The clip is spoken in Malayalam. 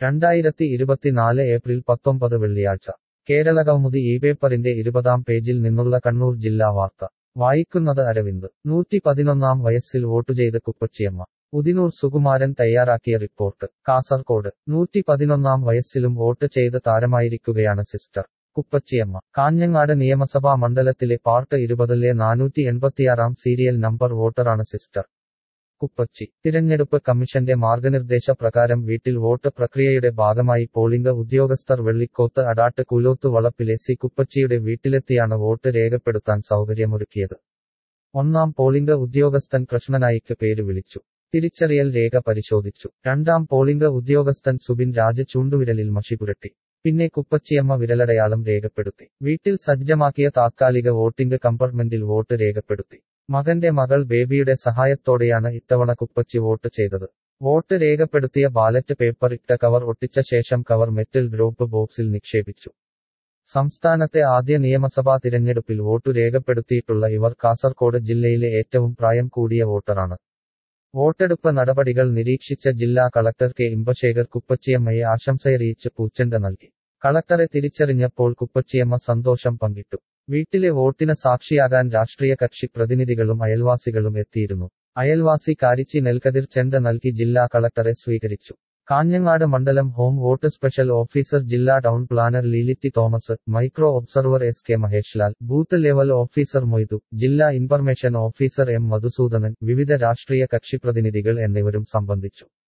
രണ്ടായിരത്തി ഇരുപത്തിനാല് ഏപ്രിൽ പത്തൊമ്പത് വെള്ളിയാഴ്ച കേരളകൗമുദി ഈ പേപ്പറിന്റെ ഇരുപതാം പേജിൽ നിന്നുള്ള കണ്ണൂർ ജില്ലാ വാർത്ത വായിക്കുന്നത് അരവിന്ദ് നൂറ്റി പതിനൊന്നാം വയസ്സിൽ വോട്ടു ചെയ്ത് കുപ്പച്ചിയമ്മ ഉദിനൂർ സുകുമാരൻ തയ്യാറാക്കിയ റിപ്പോർട്ട് കാസർകോട് നൂറ്റി പതിനൊന്നാം വയസ്സിലും വോട്ട് ചെയ്ത് താരമായിരിക്കുകയാണ് സിസ്റ്റർ കുപ്പച്ചിയമ്മ കാഞ്ഞങ്ങാട് നിയമസഭാ മണ്ഡലത്തിലെ പാർട്ട് ഇരുപതിലെ നാനൂറ്റി എൺപത്തിയാറാം സീരിയൽ നമ്പർ വോട്ടറാണ് സിസ്റ്റർ കുപ്പച്ചി തിരഞ്ഞെടുപ്പ് കമ്മീഷന്റെ മാർഗനിർദ്ദേശ പ്രകാരം വീട്ടിൽ വോട്ട് പ്രക്രിയയുടെ ഭാഗമായി പോളിംഗ് ഉദ്യോഗസ്ഥർ വെള്ളിക്കോത്ത് അടാട്ട് കുലോത്ത് വളപ്പിലെ സി കുപ്പച്ചിയുടെ വീട്ടിലെത്തിയാണ് വോട്ട് രേഖപ്പെടുത്താൻ സൗകര്യമൊരുക്കിയത് ഒന്നാം പോളിംഗ് ഉദ്യോഗസ്ഥൻ കൃഷ്ണനായിക്ക് പേര് വിളിച്ചു തിരിച്ചറിയൽ രേഖ പരിശോധിച്ചു രണ്ടാം പോളിംഗ് ഉദ്യോഗസ്ഥൻ സുബിൻ രാജ് ചൂണ്ടുവിരലിൽ മഷി പുരട്ടി പിന്നെ കുപ്പച്ചിയമ്മ വിരലടയാളം രേഖപ്പെടുത്തി വീട്ടിൽ സജ്ജമാക്കിയ താത്കാലിക വോട്ടിംഗ് കമ്പാർട്ട്മെന്റിൽ വോട്ട് രേഖപ്പെടുത്തി മകന്റെ മകൾ ബേബിയുടെ സഹായത്തോടെയാണ് ഇത്തവണ കുപ്പച്ചി വോട്ട് ചെയ്തത് വോട്ട് രേഖപ്പെടുത്തിയ ബാലറ്റ് പേപ്പർ ഇട്ട കവർ ഒട്ടിച്ച ശേഷം കവർ മെറ്റൽ ഡ്രോപ്പ് ബോക്സിൽ നിക്ഷേപിച്ചു സംസ്ഥാനത്തെ ആദ്യ നിയമസഭാ തിരഞ്ഞെടുപ്പിൽ വോട്ടു രേഖപ്പെടുത്തിയിട്ടുള്ള ഇവർ കാസർകോട് ജില്ലയിലെ ഏറ്റവും പ്രായം കൂടിയ വോട്ടറാണ് വോട്ടെടുപ്പ് നടപടികൾ നിരീക്ഷിച്ച ജില്ലാ കളക്ടർ കെ ഇമ്പശേഖർ കുപ്പച്ചിയമ്മയെ ആശംസയറിയിച്ച് പൂച്ചെണ്ട നൽകി കളക്ടറെ തിരിച്ചറിഞ്ഞപ്പോൾ കുപ്പച്ചിയമ്മ സന്തോഷം പങ്കിട്ടു വീട്ടിലെ വോട്ടിന് സാക്ഷിയാകാൻ രാഷ്ട്രീയ കക്ഷി പ്രതിനിധികളും അയൽവാസികളും എത്തിയിരുന്നു അയൽവാസി കാരിച്ചി നെൽക്കതിർ ചെണ്ട നൽകി ജില്ലാ കളക്ടറെ സ്വീകരിച്ചു കാഞ്ഞങ്ങാട് മണ്ഡലം ഹോം വോട്ട് സ്പെഷ്യൽ ഓഫീസർ ജില്ലാ town planner Lilitty Thomas micro observer S K Maheshlal booth level officer Moidu ജില്ലാ ഇൻഫർമേഷൻ ഓഫീസർ എം മധുസൂദനൻ വിവിധ രാഷ്ട്രീയ കക്ഷി പ്രതിനിധികൾ എന്നിവരും സംബന്ധിച്ചു